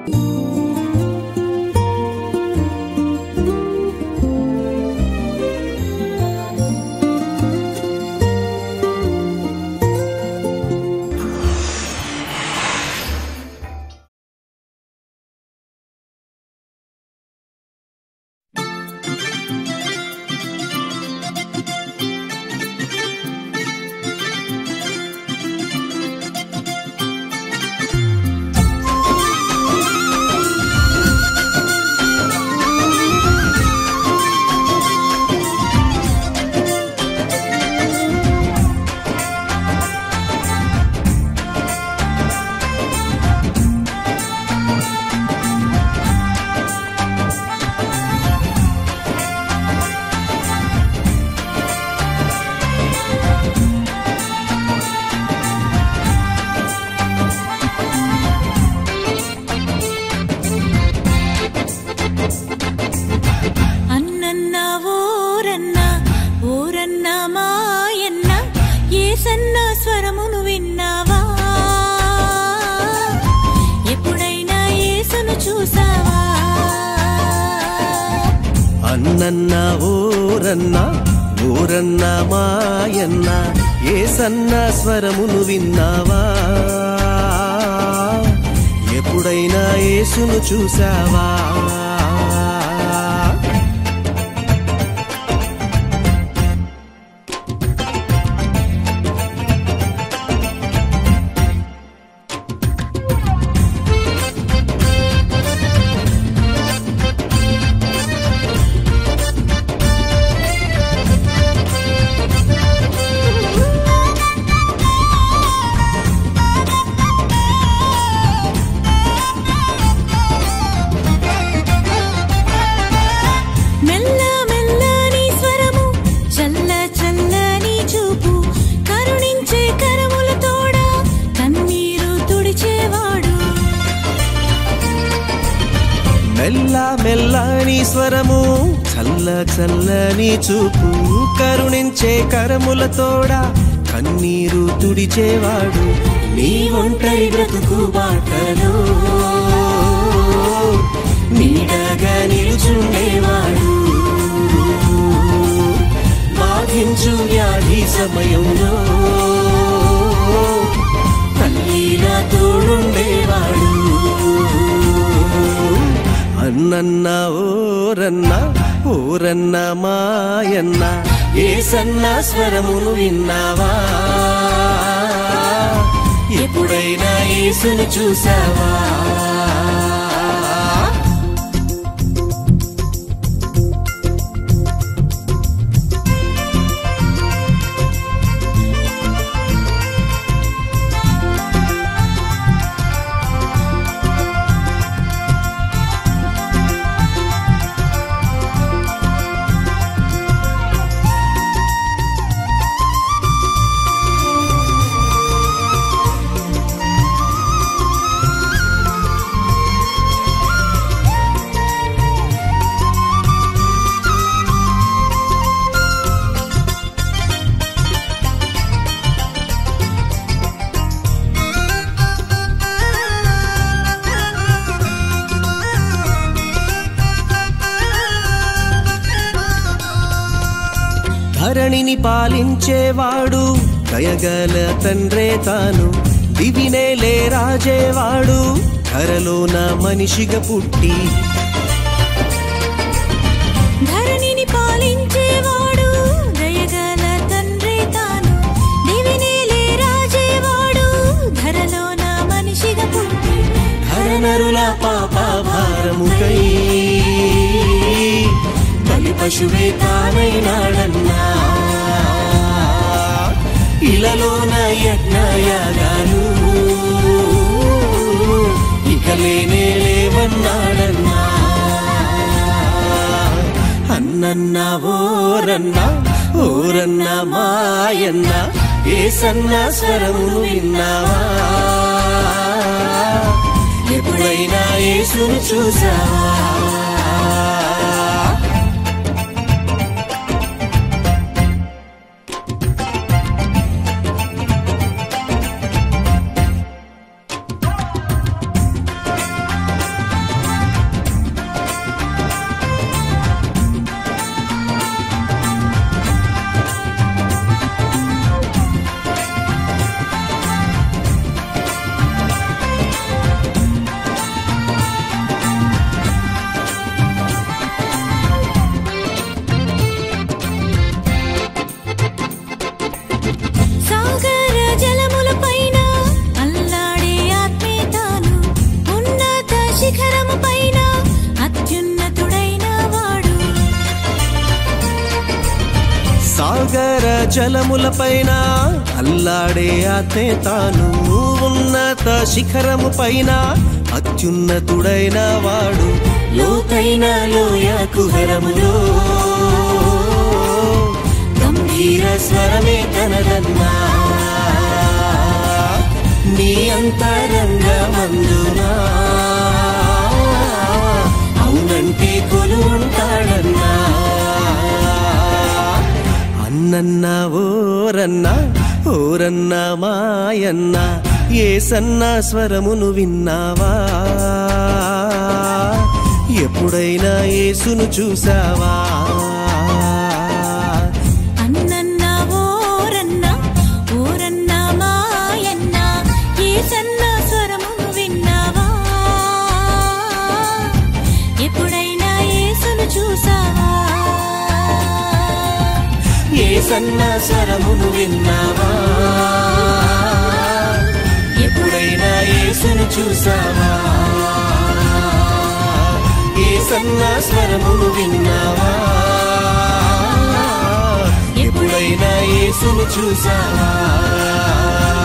అన్నన్న ఓరన్న ఓరన్న మాయన్న ఏసన్న స్వరమును విన్నావా ఎప్పుడైనా యేసును చూసావా అన్నన్న ఊరన్న ఊరన్న మాయన్న ఏసన్న స్వరమును విన్నావా ఎప్పుడైనా యేసును చూసావా మెల్ల మెల్ల నీ స్వరము చల్ల చల్ల నీ చూపు కరుణించే కరముల తోడ కన్నీరు తుడిచేవాడు మెల్ల మెల్ల నీ స్వరము చల్ల చల్లని చూపు కరుణించే కరములతోడ కన్నీరు తుడిచేవాడు నీ ఒంటరి బ్రతుకు బాటలో నీడగా నిలుచుండేవాడు బాధించు వ్యాధి సమయంలో తల్లిలా తోడుండేవాడు అన్నన్న ఓరన్న ఓరన్న మాయన్న ఏసన్న స్వరమును విన్నావా ఎప్పుడైనా యేసును చూసావా ధరణిని పాలించేవాడు దయగల తండ్రే తాను దివినేలే రాజేవాడు ధరలోన మనిషిగా పుట్టి ధరణిని పాలించేవాడు దయగల తండ్రి తాను దివినేలే రాజేవాడు ధరలోన మనిషిగా పుట్టి ధరనరుల పాప భారముకై బలి పశువే తానైనాడన్నా ఇలలోన యజ్ఞయాగాలు ఇక లేనే లేవన్నాడన్నా అన్నన్న ఓరన్న ఓరన్న మాయన్న ఏసన్న స్వరమును విన్నావా ఎప్పుడైనా యేసును చూసావా శిఖరము పైన అత్యున్నతుడైన వాడు సాగర జలములపైన అల్లాడే ఆత్మే తాను ఉన్నత శిఖరము పైన అత్యున్నతుడైన వాడు లోతైన లోయ కుహరములో గంభీర స్వరమే తనదన్నా నీ అంతరంగమందునా అవునంటే కొలుంటాడన్నా అన్నన్న ఓరన్న ఓరన్న మాయన్న ఏ సన్న స్వరమును విన్నావా ఎప్పుడైనా యేసును చూసావా అన్నన్న ఓరన్న ఓరన్న మాయన్న ఏ సన్న స్వరమును విన్నావా ఎప్పుడైనా యేసును చూసావా ఏ సన్న స్వరమును విన్నావా ఎప్పుడైనా యేసును చూసావా ఏ సన్న స్వరమును విన్నావా ఎప్పుడైనా యేసును చూసావా